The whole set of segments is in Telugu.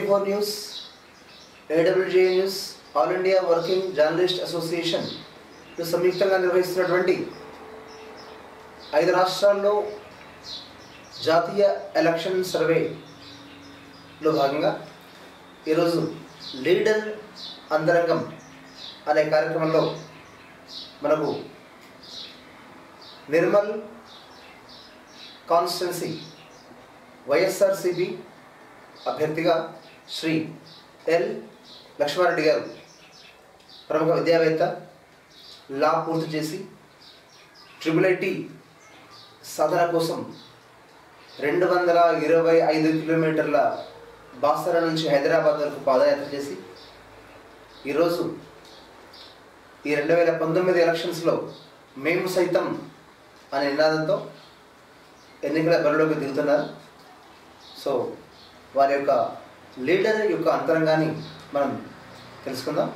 Four news AWJ news All India Working Journalist Association లు సంయుక్తంగా నిర్వహిస్తున్నటువంటి ఐదు రాష్ట్రాల్లో జాతీయ ఎలక్షన్ సర్వేలో భాగంగా ఈరోజు లీడర్ అంతరంగం అనే కార్యక్రమంలో మనకు నిర్మల్ కాన్స్టిట్యున్సీ వైఎస్ఆర్సిపి అభ్యర్థిగా శ్రీ ఎల్ లక్ష్మారెడ్డి గారు ప్రముఖ విద్యావేత్త లా పూర్తి చేసి ట్రిపుల్ ఐటీ సాధన కోసం రెండు వందల ఇరవై ఐదు కిలోమీటర్ల బాసర నుంచి హైదరాబాద్ వరకు పాదయాత్ర చేసి ఈరోజు ఈ రెండు వేల పంతొమ్మిది ఎలక్షన్స్లో మేము సైతం అనే నినాదంతో ఎన్నికల బరిలోకి దిగుతున్నారు సో వారి యొక్క లీడర్ యొక్క అంతరంగాన్ని మనం తెలుసుకుందాం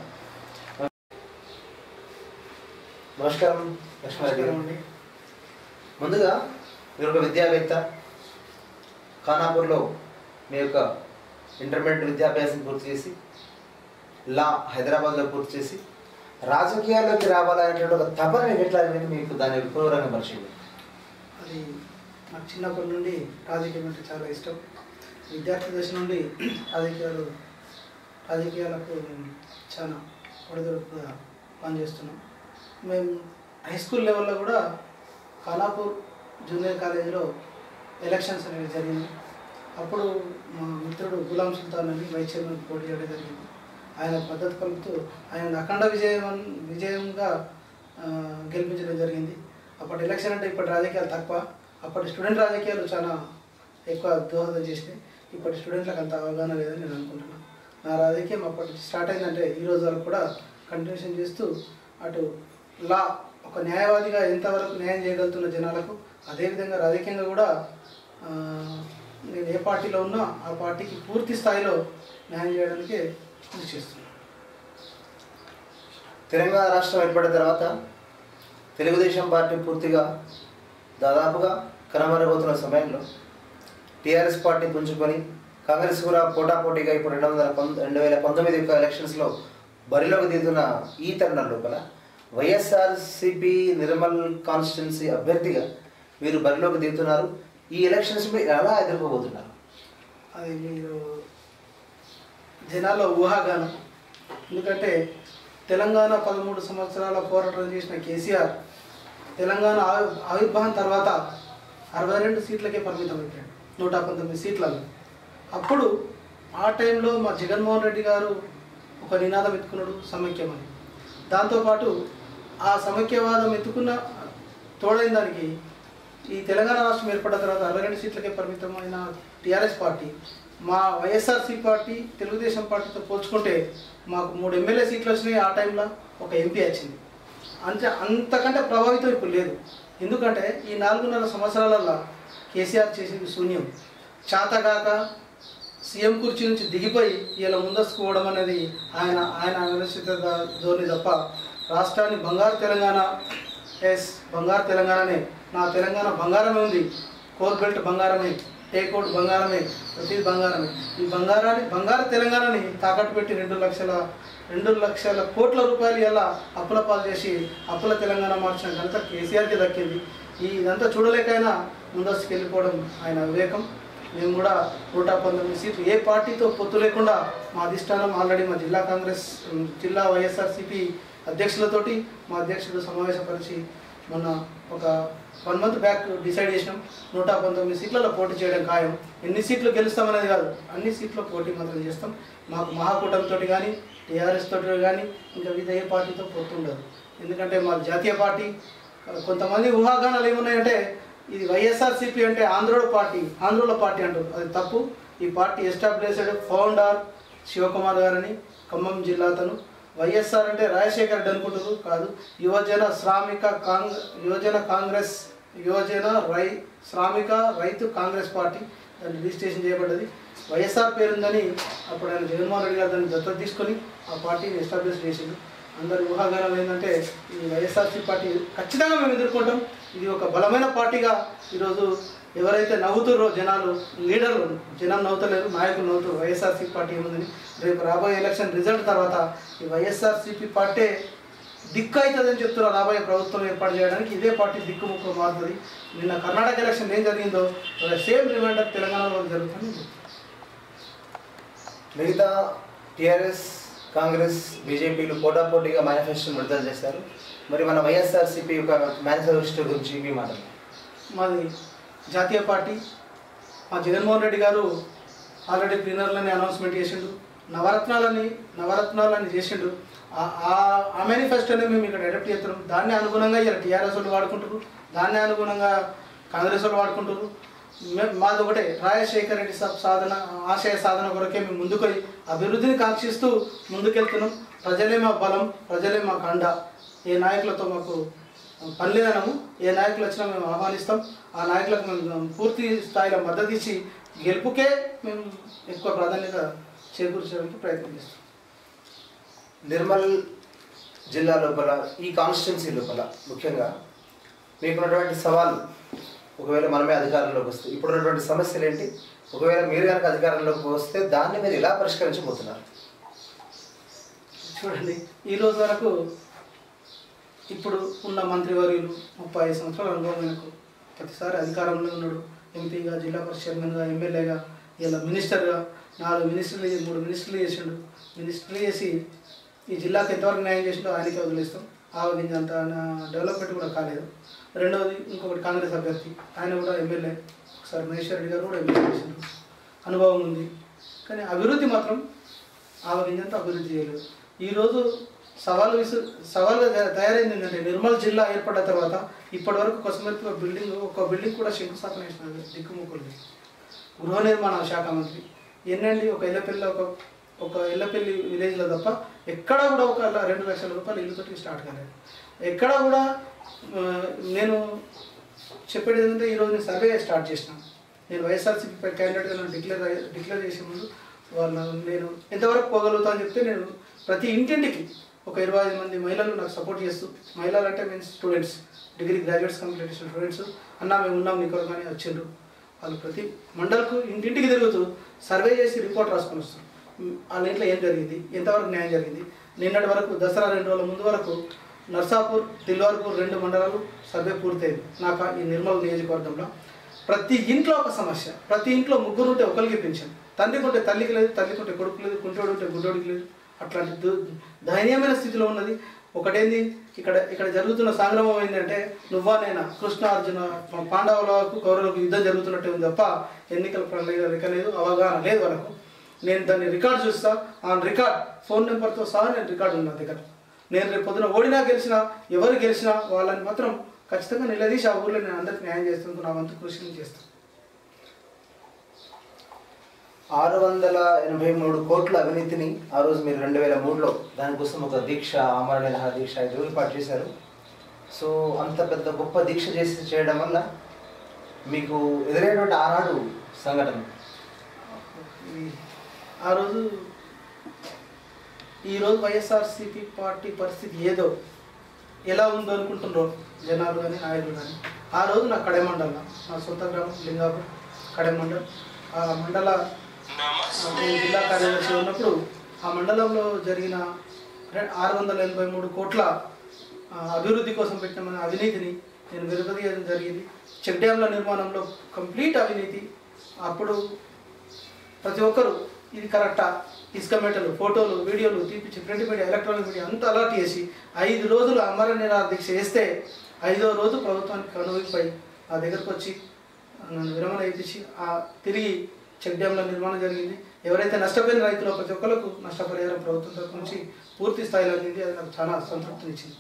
నమస్కారం లక్ష్మారెడ్డి గారు అండి ముందుగా మీరు ఒక విద్యావేత్త ఖానాపూర్లో మీ యొక్క ఇంటర్మీడియట్ విద్యాభ్యాసం పూర్తి చేసి లా హైదరాబాద్లో పూర్తి చేసి రాజకీయాల్లోకి రావాలనేటువంటి ఒక తపన మీకు ఎట్లా అనేది మీకు దాని విపులంగా పరిచయం అది నాకు చిన్నప్పటి నుండి రాజకీయం అంటే చాలా ఇష్టం విద్యార్థి దశ నుండి రాజకీయాలు రాజకీయాలకు మేము చాలా ఒడిదొడుకుగా పనిచేస్తున్నాం మేము హై స్కూల్ లెవెల్లో కూడా కాలాపూర్ జూనియర్ కాలేజీలో ఎలక్షన్స్ అనేవి జరిగింది అప్పుడు మా మిత్రుడు గులాం సుల్తాన్ అని వైస్ చైర్మన్ పోటీ చేయడం జరిగింది ఆయన పద్ధతి కలుపుతూ ఆయన అఖండ విజయం విజయంగా ఆ, గెలిపించడం జరిగింది అప్పటి ఎలక్షన్ అంటే ఇప్పటి రాజకీయాలు తక్కువ అప్పటి స్టూడెంట్ రాజకీయాలు చాలా ఎక్కువ దోహదం చేసినాయి ఇప్పటి స్టూడెంట్లకు అంత అవగాహన లేదని నేను అనుకుంటున్నాను నా రాజకీయం అప్పటి స్టార్ట్ అయిందంటే ఈ రోజు వరకు కూడా కంటిన్యూషన్ చేస్తూ అటు లా ఒక న్యాయవాదిగా ఎంతవరకు న్యాయం చేయగలుగుతున్న జనాలకు అదేవిధంగా రాజకీయంగా కూడా ఆ, నేను ఏ పార్టీలో ఉన్నా ఆ పార్టీకి పూర్తి స్థాయిలో న్యాయం చేయడానికి కృషి చేస్తున్నాను తెలంగాణ రాష్ట్రం ఏర్పడిన తర్వాత తెలుగుదేశం పార్టీ పూర్తిగా దాదాపుగా కనుమరుగవుతున్న సమయంలో టీఆర్ఎస్ పార్టీ పుంజుకొని కాంగ్రెస్ కూడా పోటాపోటీగా ఇప్పుడు రెండు వందల పంద రెండు వేల పంతొమ్మిది యొక్క ఎలక్షన్స్లో బరిలోకి దిగుతున్న ఈ తరుణం లోపల వైఎస్ఆర్సిపి నిర్మల్ కాన్స్టిట్యున్సీ అభ్యర్థిగా మీరు బరిలోకి దిగుతున్నారు ఈ ఎలక్షన్స్ మీరు ఎలా ఎదుర్కోబోతున్నారు అది మీరు జనాల్లో ఊహాగానం ఎందుకంటే తెలంగాణ పదమూడు సంవత్సరాల పోరాటం చేసిన కేసీఆర్ తెలంగాణ ఆవి ఆవిర్భావం తర్వాత అరవై రెండు సీట్లకే పరిమితం అయిపోయాడు నూట పంతొమ్మిది సీట్లలో అప్పుడు ఆ టైంలో మా జగన్మోహన్ రెడ్డి గారు ఒక నినాదం ఎత్తుకున్నాడు సమైక్యం అని దాంతోపాటు ఆ సమైక్యవాదం ఎత్తుకున్న తోడైన దానికి ఈ తెలంగాణ రాష్ట్రం ఏర్పడిన తర్వాత అరవై రెండు సీట్లకే పరిమితమైన టీఆర్ఎస్ పార్టీ మా వైఎస్ఆర్సీ పార్టీ తెలుగుదేశం పార్టీతో పోల్చుకుంటే మాకు మూడు ఎమ్మెల్యే సీట్లు వచ్చినాయి ఆ టైంలో ఒక ఎంపీ వచ్చింది అంతే అంతకంటే ప్రభావితం ఇప్పుడు లేదు ఎందుకంటే ఈ నాలుగున్నర సంవత్సరాలలో కేసీఆర్ చేసింది శూన్యం చాతగాక సీఎం కుర్చీ నుంచి దిగిపోయి ఇలా ముందస్తుకు పోవడం అనేది ఆయన ఆయన అనిశ్చిత ధోరణి తప్ప రాష్ట్రాన్ని బంగారు తెలంగాణ ఎస్ బంగారు తెలంగాణనే నా తెలంగాణ బంగారమే ఉంది కోర్ బెల్ట్ బంగారమే టేకోట్ బంగారమే ప్రతిది బంగారమే ఈ బంగారాన్ని బంగారు తెలంగాణని తాకట్టు పెట్టి రెండు లక్షల రెండు లక్షల కోట్ల రూపాయలు ఇలా అప్పుల పాలు చేసి అప్పుల తెలంగాణ మార్చిన ఘనత కేసీఆర్కి దక్కింది ఈ ఇదంతా చూడలేకైనా ముందస్తుకు వెళ్ళిపోవడం ఆయన వివేకం మేము కూడా నూట పంతొమ్మిది సీట్లు ఏ పార్టీతో పొత్తు లేకుండా మా అధిష్టానం ఆల్రెడీ మా జిల్లా కాంగ్రెస్ ఉమ్, జిల్లా వైఎస్ఆర్సీపీ అధ్యక్షులతోటి మా అధ్యక్షుడు సమావేశపరిచి మొన్న ఒక వన్ మంత్ బ్యాక్ డిసైడ్ చేసినాం నూట పంతొమ్మిది సీట్లలో పోటీ చేయడం ఖాయం ఎన్ని సీట్లు గెలుస్తామనేది కాదు అన్ని సీట్లో పోటీ మాత్రం చేస్తాం మాకు మహాకూటమితో కానీ టీఆర్ఎస్ తోటి కానీ ఇంకా వివిధ ఏ పార్టీతో పొత్తు ఉండదు ఎందుకంటే మా జాతీయ పార్టీ కొంతమంది ఊహాగానాలు ఏమున్నాయంటే ఇది వైఎస్ఆర్సీపీ అంటే ఆంధ్రోల పార్టీ ఆంధ్రోల పార్టీ అంటారు అది తప్పు ఈ పార్టీ ఎస్టాబ్లిష్డ్ ఫౌండర్ శివకుమార్ గారని ఖమ్మం జిల్లా అతను వైఎస్ఆర్ అంటే రాజశేఖర్ రెడ్డి అనుకుంటారు కాదు యువజన శ్రామిక కాంగ్ యువజన కాంగ్రెస్ యువజన రై శ్రామిక రైతు కాంగ్రెస్ పార్టీ దాన్ని రిజిస్ట్రేషన్ చేయబడ్డది వైఎస్ఆర్ పేరుందని అప్పుడు ఆయన జగన్మోహన్ రెడ్డి గారు దాన్ని దత్తత తీసుకొని ఆ పార్టీని ఎస్టాబ్లిష్ చేసిండు అందరి ఊహాగానం ఏంటంటే ఈ వైఎస్ఆర్సీ పార్టీ ఖచ్చితంగా మేము ఎదుర్కొంటాం ఇది ఒక బలమైన పార్టీగా ఈరోజు ఎవరైతే నవ్వుతుర్రో జనాలు లీడర్లు జనం నవ్వుతలేరు నాయకులు నవ్వుతారు వైఎస్ఆర్సీపీ పార్టీ ఏముందని రేపు రాబోయే ఎలక్షన్ రిజల్ట్ తర్వాత ఈ వైఎస్ఆర్సీపీ పార్టీ దిక్కు అవుతుందని చెప్తున్నారు రాబోయే ప్రభుత్వం ఏర్పాటు చేయడానికి ఇదే పార్టీ దిక్కుముక్కు మారుతుంది నిన్న కర్ణాటక ఎలక్షన్ ఏం జరిగిందో సేమ్ రిమైండర్ తెలంగాణలో జరుగుతుంది మిగతా టీఆర్ఎస్ కాంగ్రెస్ బీజేపీలు పోటాపోటీగా మేనిఫెస్టో విడుదల చేశారు మరి మన వైఎస్ఆర్సీపీ యొక్క మేనిఫెస్టో గురించి మీ మాటలు మాది జాతీయ పార్టీ మా జగన్మోహన్ రెడ్డి గారు ఆల్రెడీ ప్లీనర్లని అనౌన్స్మెంట్ చేసిండు నవరత్నాలని నవరత్నాలని చేసిండు ఆ- ఆ- ఆ మేనిఫెస్టోనే మేము ఇక్కడ అడాప్ట్ చేస్తున్నాం దాన్ని అనుగుణంగా ఇలా టీఆర్ఎస్ వాళ్ళు వాడుకుంటారు దాన్ని అనుగుణంగా కాంగ్రెస్ వాళ్ళు వాడుకుంటారు మే- మాది ఒకటే రాజశేఖర రెడ్డి సాబ్ సాధన ఆశయ సాధన కొరకే మేము ముందుకు పోయి అభివృద్ధిని కాంక్షిస్తూ ముందుకెళ్తున్నాం ప్రజలే మా బలం ప్రజలే మాకు అండ ఏ నాయకులతో మాకు పని లేదనము ఏ నాయకులు వచ్చినా మేము ఆహ్వానిస్తాం ఆ నాయకులకు మేము పూర్తి స్థాయిలో మద్దతు ఇచ్చి గెలుపుకే మేము ఎక్కువ ప్రాధాన్యత చేకూర్చడానికి ప్రయత్నం చేస్తాం నిర్మల్ జిల్లా లోపల ఈ కాన్స్టిట్యున్సీ లోపల ముఖ్యంగా మీకున్నటువంటి సవాలు ఒకవేళ మనమే అధికారంలోకి వస్తే ఇప్పుడున్నటువంటి సమస్యలు ఏంటి ఒకవేళ మీరు కనుక అధికారంలోకి వస్తే దాన్ని మీరు ఎలా పరిష్కరించబోతున్నారు చూడండి ఈ రోజు వరకు ఇప్పుడు ఉన్న మంత్రివర్యులు ముప్పై ఐదు సంవత్సరాల అనుభవం ఆయనకు ప్రతిసారి అధికారంలో ఉన్నాడు ఎంపీగా జిల్లా పరిషత్ చైర్మన్గా ఎమ్మెల్యేగా ఇలా మినిస్టర్గా నాలుగు మినిస్టర్లు చేసి- మూడు మినిస్టర్లు చేసిండు మినిస్టర్లు చేసి ఈ జిల్లాకు ఎంతవరకు న్యాయం చేసిండో ఆయనకే వదిలేస్తాం ఆవగింజ అంత డెవలప్మెంట్ కూడా కాలేదు రెండవది ఇంకొకటి కాంగ్రెస్ అభ్యర్థి ఆయన కూడా ఎమ్మెల్యే ఒకసారి మహేశ్వర్ రెడ్డి గారు కూడా ఎమ్మెల్యే చేసిండ్రు అనుభవం ఉంది కానీ అభివృద్ధి మాత్రం ఆవగింజంతా అభివృద్ధి చేయలేదు ఈరోజు సవాలు విసు సవాలుగా తయా- తయారైంది ఏంటంటే నిర్మల్ జిల్లా ఏర్పడ్డ తర్వాత ఇప్పటి వరకు కొసమెరుపు బిల్డింగ్ ఒక బిల్డింగ్ కూడా శంకుస్థాపన చేసిన దిక్కుముక్కులు లేవు. గృహ నిర్మాణ శాఖ మంత్రి ఎన్నండి ఒక ఎల్లపల్లి ఒక ఒక ఎల్లపల్లి విలేజ్లో తప్ప ఎక్కడా కూడా ఒక రెండు లక్షల రూపాయలు ఇల్లుతోటి స్టార్ట్ కాలేదు ఎక్కడా కూడా ఆ, నేను చెప్పేది ఏంటంటే ఈరోజు నేను సర్వే స్టార్ట్ చేసిన నేను వైఎస్ఆర్సీపీ క్యాండిడేట్గా నన్ను డిక్లేర్ అయ్యే- డిక్లేర్ చేసే ముందు వాళ్ళు నేను ఎంతవరకు పోగలుగుతా అని చెప్తే నేను ప్రతి ఇంటింటికి ఒక ఇరవై ఐదు మంది మహిళలు నాకు సపోర్ట్ చేస్తూ మహిళలు అంటే means students degree graduates complete చేసిన స్టూడెంట్స్ అన్నా మేము ఉన్నాం నీ కొరకు అని వచ్చిండ్రు వాళ్ళు ప్రతి మండలకు ఇంటింటికి తిరుగుతూ సర్వే చేసి రిపోర్ట్ రాసుకొని వస్తారు మ్, వాళ్ళ ఇంట్లో ఏం జరిగింది ఎంతవరకు న్యాయం జరిగింది నిన్నటి వరకు దసరా రెండు రోజుల ముందు వరకు నర్సాపూర్ దిల్వార్పూర్ రెండు మండలాలు సర్వే పూర్తయింది నాకు ఈ నిర్మల్ నియోజకవర్గంలో ప్రతి ఇంట్లో ఒక సమస్య ప్రతి ఇంట్లో ముగ్గురు ఉంటే ఒకరికి పెంచాను తండ్రికి ఉంటే తల్లికి లేదు తల్లికి ఉంటే కొడుకు లేదు కుంటోడు ఉంటే గుడ్డోడికి లేదు అట్లాంటి దు- దయనీయమైన స్థితిలో ఉన్నది ఒకటేంది ఇక్కడ ఇక్కడ జరుగుతున్న సంగ్రామం ఏంటంటే నువ్వా నేనా కృష్ణ అర్జున పాండవులకు కౌరవులకు యుద్ధం జరుగుతున్నట్టే ఉంది తప్ప ఎన్నికల ప్రణాళిక లెక్క లేదు అవగాహన లేదు వాళ్ళకు నేను దాన్ని రికార్డ్ చూస్తా ఆ రికార్డ్ ఫోన్ నెంబర్తో సహా నేను రికార్డు ఉంది నా దగ్గర నేను రేపు పొద్దున ఓడినా గెలిచినా ఎవరు గెలిచినా వాళ్ళని మాత్రం ఖచ్చితంగా నిలదీసి ఆ ఊర్లో నేను అందరికి న్యాయం చేస్తాను నా వంతు కృషి నేను చేస్తాను ఆరు వందల ఎనభై మూడు కోట్ల అవినీతిని ఆ రోజు మీరు రెండు వేల మూడులో దానికోసం ఒక దీక్ష ఆమరణ నిరాహార దీక్ష ఐదు రోజులు పాటు చేశారు సో అంత పెద్ద గొప్ప దీక్ష చేసి చేయడం వల్ల మీకు ఎదురైనటువంటి ఆనాడు సంఘటన ఈ- ఆ రోజు ఈరోజు వైఎస్ఆర్సీపీ పార్టీ పరిస్థితి ఏదో ఎలా ఉందో అనుకుంటున్నారో జనాలు కానీ నాయకులు కానీ ఆ రోజు నా కడే మండలం నా సొంత గ్రామం లింగాపూర్ కడే మండలం ఆ మండల ఆ, నేను జిల్లా కార్యదర్శి ఉన్నప్పుడు ఆ మండలంలో జరిగిన రె- ఆరు వందల ఎనభై మూడు కోట్ల ఆ, అభివృద్ధి కోసం పెట్టిన మన అవినీతిని నేను విరగదీయడం జరిగింది చెక్ డ్యాంల నిర్మాణంలో కంప్లీట్ అవినీతి అప్పుడు ప్రతి ఒక్కరు ఇది కరెక్టా ఇసుక మెటలు ఫోటోలు వీడియోలు తీపిచ్చి ప్రింట్ మీడియా ఎలక్ట్రానిక్ మీడియా అంతా అలర్ట్ చేసి ఐదు రోజులు అమర నిరాహార దీక్ష చేస్తే ఐదో రోజు ప్రభుత్వానికి కనువిపై ఆ దగ్గరకు వచ్చి నన్ను విరమణ ఇప్పించి ఆ తిరిగి చెక్ డ్యాంల నిర్మాణం జరిగింది ఎవరైతే నష్టపోయిన రైతులు ప్రతి ఒక్కరికి నష్టపరిహారం ప్రభుత్వం తరపు నుంచి పూర్తి స్థాయిలో అందింది అది నాకు చాలా సంతృప్తినిచ్చింది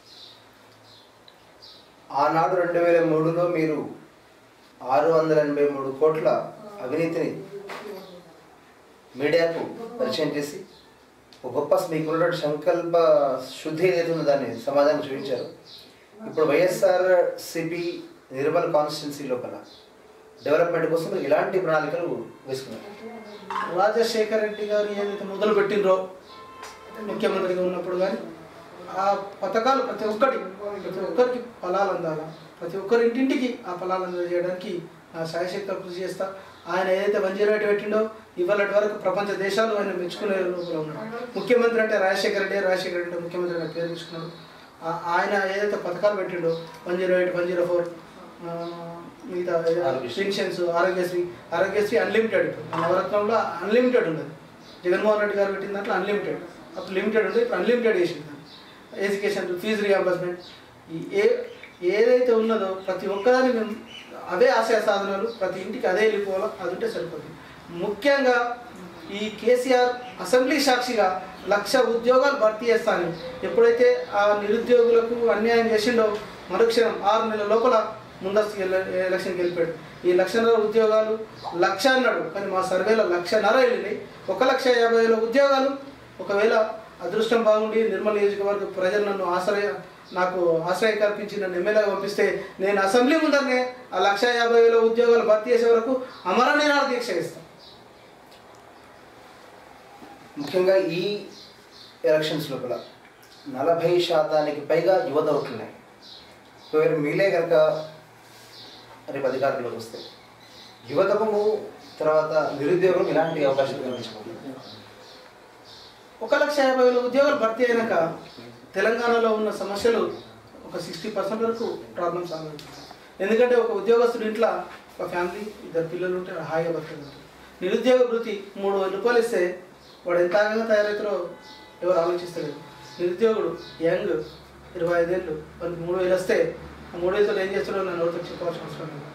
ఆనాడు రెండు వేల మూడులో మీరు ఆరు వందల ఎనభై మూడు కోట్ల అవినీతిని మీడియాకు పరిచయం చేసి ఒక గొప్ప మీకున్న సంకల్ప శుద్ధి ఏదైతే ఉందో దాన్ని సమాజానికి చూపించారు ఇప్పుడు వైఎస్ఆర్ సిపి నిర్మల్ కాన్స్టిట్యున్సీ లోపల డెవలప్మెంట్ కోసం మీరు ఎలాంటి ప్రణాళికలు వేసుకున్నారు రాజశేఖర్ రెడ్డి గారు ఏదైతే మొదలు పెట్టినరో ముఖ్యమంత్రిగా ఉన్నప్పుడు కానీ ఆ పథకాలు ప్రతి ఒక్కటి ప్రతి ఒక్కరికి ఫలాలు అందాలా ప్రతి ఒక్కరి ఇంటింటికి ఆ ఫలాలను అందజేయడానికి నా శాయశక్తి కృషి చేస్తా ఆయన ఏదైతే వన్ జీరో ఎయిట్ పెట్టిండో ఇవాళ వరకు ప్రపంచ దేశాలు ఆయన మెచ్చుకునే రూపంలో ఉన్నాడు ముఖ్యమంత్రి అంటే రాజశేఖర రెడ్డి రాజశేఖర రెడ్డి ముఖ్యమంత్రి అనే పేరు తీసుకున్నాడు ఆ- ఆయన ఏదైతే పథకాలు పెట్టిండో one zero eight one zero four మిగతా ఆరోగ్యశ్రీ. పెన్షన్స్ ఆరోగ్యశ్రీ ఆరోగ్యశ్రీ అన్లిమిటెడ్ మన నవరత్నంలో అన్లిమిటెడ్ ఉన్నది జగన్మోహన్ రెడ్డి గారు పెట్టిన దాంట్లో అన్లిమిటెడ్ అప్పుడు లిమిటెడ్ ఉంది ఇప్పుడు అన్లిమిటెడ్ చేసింది ఎడ్యుకేషన్ ఫీజు రియంబర్స్మెంట్ ఈ ఏ ఏదైతే ఉన్నదో ప్రతి ఒక్కదాన్ని మేము అవే ఆశయ సాధనాలు ప్రతి ఇంటికి అదే వెళ్ళిపోవాలో అది ఉంటే సరిపోతుంది ముఖ్యంగా ఈ కేసీఆర్ అసెంబ్లీ సాక్షిగా లక్ష ఉద్యోగాలు భర్తీ చేస్తాను ఎప్పుడైతే ఆ నిరుద్యోగులకు అన్యాయం చేసిండో మరుక్షణం ఆరు నెలల లోపల ముందస్తు ఎల- ఎలక్షన్కి వెళ్ళిపోయాడు ఈ లక్షన్నర ఉద్యోగాలు లక్ష అన్నాడు కానీ మా సర్వేలో లక్షన్నర వెళ్ళినాయి ఒక లక్ష యాభై వేల ఉద్యోగాలు ఒకవేళ అదృష్టం బాగుండి నిర్మల్ నియోజకవర్గ ప్రజలు నన్ను ఆశ్రయ నాకు ఆశ్రయం కల్పించి నన్ను ఎమ్మెల్యేగా పంపిస్తే నేను అసెంబ్లీ ముందరనే ఆ లక్ష యాభై వేల ఉద్యోగాలు భర్తీ చేసే వరకు అమర నిరాడ దీక్ష చేస్తాను ముఖ్యంగా ఈ ఎలక్షన్స్ లోపల నలభై శాతానికి పైగా యువత ఓట్లున్నాయి ఒకవేళ మీలే కనుక రేపు అధికారంలోకి వస్తే యువతకు తర్వాత నిరుద్యోగం ఇలాంటి అవకాశాలు కల్పించబోతుంది ఒక లక్ష యాభై వేల ఉద్యోగాలు భర్తీ అయినాక తెలంగాణలో ఉన్న సమస్యలు ఒక సిక్స్టీ పర్సెంట్ వరకు ప్రాబ్లమ్ సాల్వ్ అవుతుంది ఎందుకంటే ఒక ఉద్యోగస్తుడి ఇంట్లో ఒక ఫ్యామిలీ ఇద్దరు పిల్లలు ఉంటే హాయిగా బతకగలుగుతారు నిరుద్యోగ వృత్తి మూడు వేల రూపాయలు ఇస్తే వాడు ఎంత ఆగంగా తయారవుతారో ఎవరు ఆలోచిస్తలేరు నిరుద్యోగుడు యంగ్ ఇరవై ఐదేళ్ళు వాళ్ళకి మూడు వేలు వస్తే ఆ మూడు వేలతో ఏం చేస్తాడో నన్ను ఎవరితో చెప్పాల్సిన అవసరం లేదు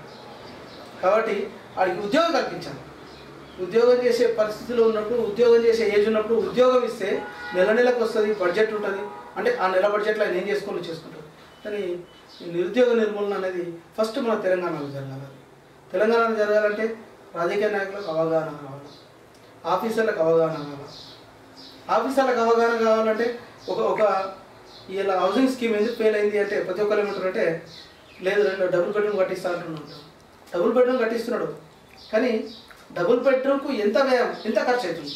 కాబట్టి వాడికి ఉద్యోగం కల్పించాలి ఉద్యోగం చేసే పరిస్థితిలో ఉన్నప్పుడు ఉద్యోగం చేసే ఏజ్ ఉన్నప్పుడు ఉద్యోగం ఇస్తే నెల నెలకు వస్తుంది బడ్జెట్ ఉంటుంది అంటే ఆ నెల బడ్జెట్లో ఆయన ఏం చేసుకోవాలో చేసుకుంటారు కానీ ఈ నిరుద్యోగ నిర్మూలన అనేది ఫస్ట్ మన తెలంగాణలో జరగాలి తెలంగాణలో జరగాలంటే రాజకీయ నాయకులకు అవగాహన కావాలి ఆఫీసర్లకు అవగాహన కావాలి ఆఫీసర్లకు అవగాహన కావాలంటే ఒక ఒక ఇలా హౌసింగ్ స్కీమ్ ఎందుకు ఫెయిల్ అయింది అంటే ప్రతి ఒక్కరు ఏమంటారంటే లేదు రెండు డబుల్ బెడ్రూమ్ కట్టిస్తా అంటున్నాడు డబుల్ బెడ్రూమ్ కట్టిస్తున్నాడు కానీ డబుల్ బెడ్రూమ్కు ఎంత వ్యయం ఎంత ఖర్చు అవుతుంది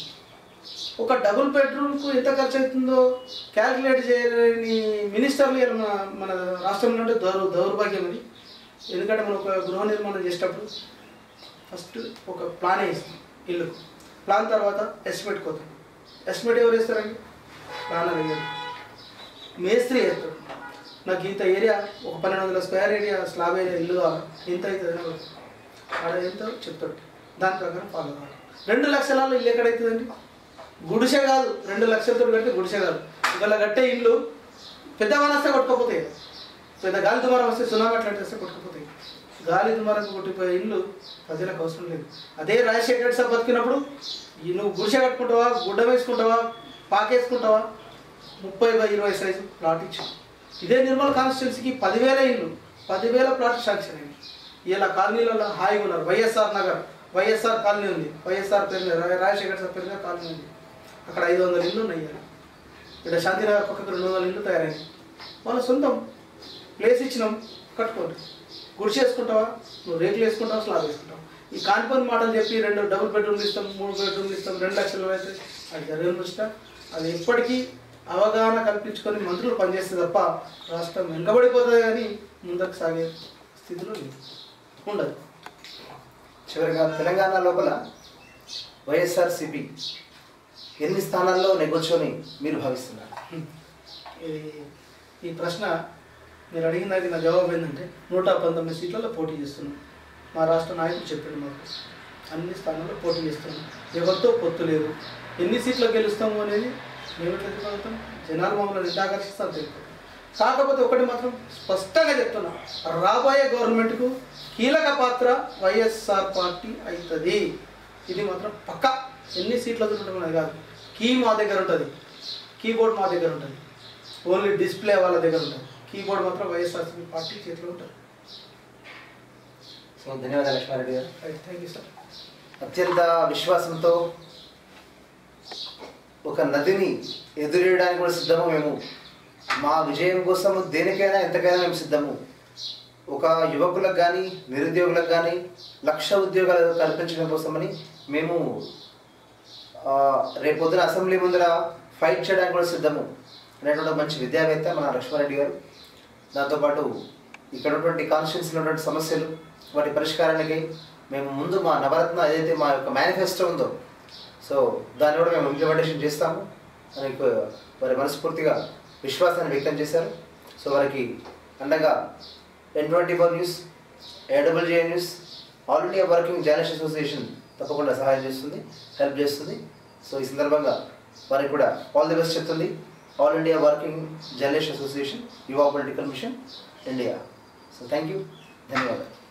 ఒక డబుల్ బెడ్రూమ్కు ఎంత ఖర్చు అవుతుందో క్యాలిక్యులేట్ చేయలేని మినిస్టర్లు ఇలా మన మన రాష్ట్రంలో ఉంటే దౌర్ దౌర్భాగ్యం అది ఎందుకంటే మనం ఒక గృహ నిర్మాణం చేసేటప్పుడు ఫస్ట్ ఒక ప్లాన్ వేస్తాం ఇల్లుకు ప్లాన్ తర్వాత ఎస్టిమేట్ కోతాం ఎస్టిమేట్ ఎవరు వేస్తారండి ప్లానర్ వేయరు మేస్త్రి వేస్తాడు నాకు ఇంత ఏరియా ఒక పన్నెండు వందల స్క్వేర్ ఏరియా స్లాబ్ ఏరియా ఇల్లు కావాలి ఎంత అవుతుంది అని అడుగుతాడు. ఆడ ఎంత చెప్తాడు దాని ప్రకారం ఫాలో కావాలి రెండు లక్షలలో ఇల్లు ఎక్కడవుతుందండి గుడిసె కాదు రెండు లక్షలతో కడితే గుడిసె కాదు ఇవాళ కట్టే ఇల్లు పెద్ద వనస్తే కొట్టుకోపోతాయి పెద్ద గాలి దుమారం వస్తే సునామీ అట్లాంటి వస్తే కొట్టుకుపోతాయి గాలి దుమారం కొట్టిపోయే ఇల్లు ప్రజలకు అవసరం లేదు అదే రాజశేఖర రెడ్డి సార్ బతికినప్పుడు ఈ నువ్వు గుడిసె కట్టుకుంటావా గుడ్డ వేసుకుంటావా పాకేసుకుంటావా ముప్పై బై ఇరవై సైజు ప్లాట్ ఇచ్చాం ఇదే నిర్మల్ కాన్స్టిట్యున్సీకి పదివేల ఇల్లు పదివేల ప్లాట్ శాంక్షన్ అయింది ఇలా కాలనీలలో హాయిగా ఉన్నారు వైఎస్ఆర్ నగర్ వైఎస్ఆర్ కాలనీ ఉంది వైఎస్ఆర్ పేరు మీద రా- రాజశేఖర్ సార్ పేరు మీద కాలనీ ఉంది అక్కడ ఐదు వందల ఇల్లు ఉన్నాయి ఇలా ఇక్కడ శాంతినగర్ పక్కకు రెండు వందల ఇల్లు తయారైంది వాళ్ళ సొంతం ప్లేస్ ఇచ్చినాం కట్టుకోండి గుడిసె వేసుకుంటావా నువ్వు రేకులు వేసుకుంటావా స్లాబ్ వేసుకుంటావు ఈ కాన్పని మాటలు చెప్పి రెండు డబుల్ బెడ్రూమ్లు ఇస్తాం మూడు బెడ్రూమ్లు ఇస్తాం రెండు లక్షలు అయితే అది జరగని ముచ్చట అది ఎప్పటికీ అవగాహన కల్పించుకొని మంత్రులు పనిచేస్తే తప్ప రాష్ట్రం వెనుకబడిపోతుంది కానీ ముందుకు సాగే స్థితిలో లేదు ఉండదు చివరిగా తెలంగాణ లోపల వైఎస్ఆర్సిపి ఎన్ని స్థానాల్లో నెగ్గొచ్చని మీరు భావిస్తున్నారు ఇది ఈ ప్రశ్న మీరు అడిగిన దానికి నా జవాబు ఏంటంటే నూట పంతొమ్మిది సీట్లలో పోటీ చేస్తున్నాం మా రాష్ట్ర నాయకుడు చెప్పాడు మాకు అన్ని స్థానాల్లో పోటీ చేస్తున్నాం ఎవరితో పొత్తు లేదు ఎన్ని సీట్లు గెలుస్తాము అనేది మేము ఎట్లా చెప్పగలుగుతాం జనాలు మమ్మల్ని ఎంత ఆకర్షిస్తారో తెలియదు కాకపోతే ఒకటి మాత్రం స్పష్టంగా చెప్తున్నా రాబోయే గవర్నమెంట్కు కీలక పాత్ర వైఎస్ఆర్ పార్టీ అవుతుంది ఇది మాత్రం పక్కా ఎన్ని సీట్లు ఉండడం అనేది కాదు కీ మా దగ్గర ఉంటుంది కీబోర్డ్ మా దగ్గర ఉంటుంది ఓన్లీ డిస్ప్లే వాళ్ళ దగ్గర ఉంటుంది కీబోర్డ్ మాత్రం వైఎస్ఆర్సీపీ పార్టీ చేతిలో ఉంటుంది సో ధన్యవాదాలు లక్ష్మారెడ్డి గారు రైట్ థ్యాంక్ యూ సార్ అత్యంత విశ్వాసంతో ఒక నదిని ఎదురేయడానికి కూడా సిద్ధము మేము మా విజయం కోసం దేనికైనా ఎంతకైనా మేము సిద్ధము ఒక యువకులకు కానీ నిరుద్యోగులకు కానీ లక్ష ఉద్యోగాలు కల్పించడం కోసమని మేము ఆ, రేపొద్దున అసెంబ్లీ ముందర ఫైట్ చేయడానికి కూడా సిద్ధము అనేటువంటి ఒక మంచి విద్యావేత్త మన లక్ష్మారెడ్డి గారు దాంతోపాటు ఇక్కడ ఉన్నటువంటి కాన్స్టిట్యూన్సీలో ఉన్నటువంటి సమస్యలు వాటి పరిష్కారానికి మేము ముందు మా నవరత్న ఏదైతే మా యొక్క మేనిఫెస్టో ఉందో సో దాన్ని కూడా మేము ఇంప్లిమెంటేషన్ చేస్తాము అని వారి మనస్ఫూర్తిగా విశ్వాసాన్ని వ్యక్తం చేశారు సో వారికి అండగా N twenty four news AWJ news All India Working Journalist Association తప్పకుండా సహాయం చేస్తుంది హెల్ప్ చేస్తుంది సో ఈ సందర్భంగా వారికి కూడా ఆల్ ది బెస్ట్ చెప్తుంది All India Working Journalist Association Yuva political mission India so thank you ధన్యవాదాలు